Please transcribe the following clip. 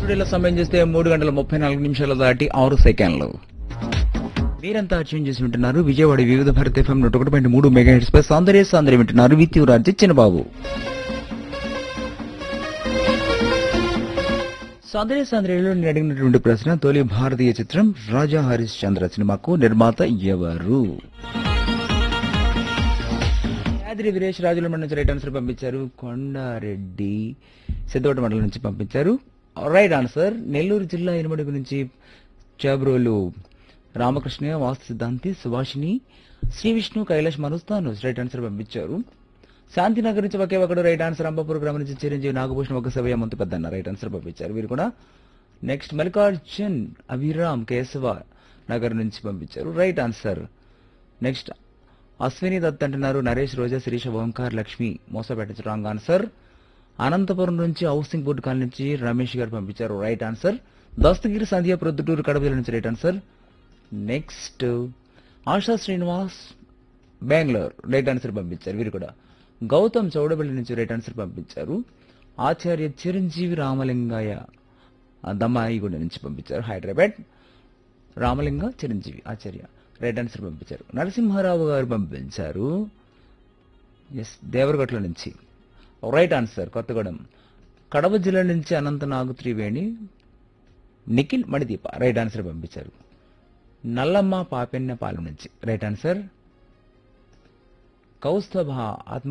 స్టూడియోలో సమయం చేస్తే మూడు గంటల ముప్పై నాలుగు నిమిషాలు దాటి ఆరు సెకండ్లు మీరంతా అర్చన చేసి వింటున్నారు విజయవాడ వివిధ భారత ఎఫ్ఎం నూట ఒకటి పాయింట్ మూడు మెగా హెడ్స్ పై సౌందర్య సౌందర్యం వింటున్నారు విత్ యువరాజ్ చిన్నబాబు సౌందర్య సౌందర్యంలో నేను అడిగినటువంటి ప్రశ్న తొలి భారతీయ చిత్రం రాజా హరీష్ చంద్ర సినిమాకు నిర్మాత ఎవరు యాద్రి వీరేష్ రాజుల మండలి నుంచి రైట్ ఆన్సర్ పంపించారు కొండారెడ్డి సిద్ధోట మండలం నుంచి పంపించారు రైట్ ఆన్సర్ నెల్లూరు జిల్లా ఇనుమడుగు నుంచి చాబ్రోలు రామకృష్ణ వాస్తు సిద్ధాంతి సుభాషిని శ్రీ విష్ణు కైలాష్ మనుస్తాను రైట్ ఆన్సర్ పంపించారు శాంతినగర్ నుంచి ఒకే ఒకడు రైట్ ఆన్సర్ అంబాపూర్ గ్రామం నుంచి చిరంజీవి నాగభూషణ్ ఒక సభయ మంతు పెద్దన్న రైట్ ఆన్సర్ పంపించారు వీరు కూడా నెక్స్ట్ మల్లికార్జున్ అభిరామ్ కేశవ నగర్ నుంచి పంపించారు right answer next Ashwini Dutt అంటున్నారు నరేష్ రోజా శిరీష ఓంకార్ లక్ష్మి మోసపేట రాంగ్ ఆన్సర్ అనంతపురం నుంచి హౌసింగ్ బోర్డు కాలనీ నుంచి రమేష్ గారు పంపించారు రైట్ ఆన్సర్ దస్తగిరి సంధ్య ప్రొద్దుటూరు కడప జిల్లా నుంచి right answer next Asha Srinivas Bengaluru right answer పంపించారు వీరు కూడా గౌతమ్ చౌడబల్లి నుంచి రైట్ ఆన్సర్ పంపించారు ఆచార్య చిరంజీవి రామలింగయ్య దమ్మాయిగూడ నుంచి పంపించారు హైదరాబాద్ రామలింగ చిరంజీవి ఆచార్య రైట్ ఆన్సర్ పంపించారు నరసింహారావు గారు పంపించారు ఎస్ దేవరగట్ల నుంచి రైట్ ఆన్సర్ కొత్తగూడెం కడప జిల్లా నుంచి అనంత నాగు త్రివేణి నిఖిల్ మణిదీప రైట్ ఆన్సర్ పంపించారు నల్లమ్మ పాపెన్నపాలెం నుంచి రైట్ ఆన్సర్ కౌస్తభ ఆత్మ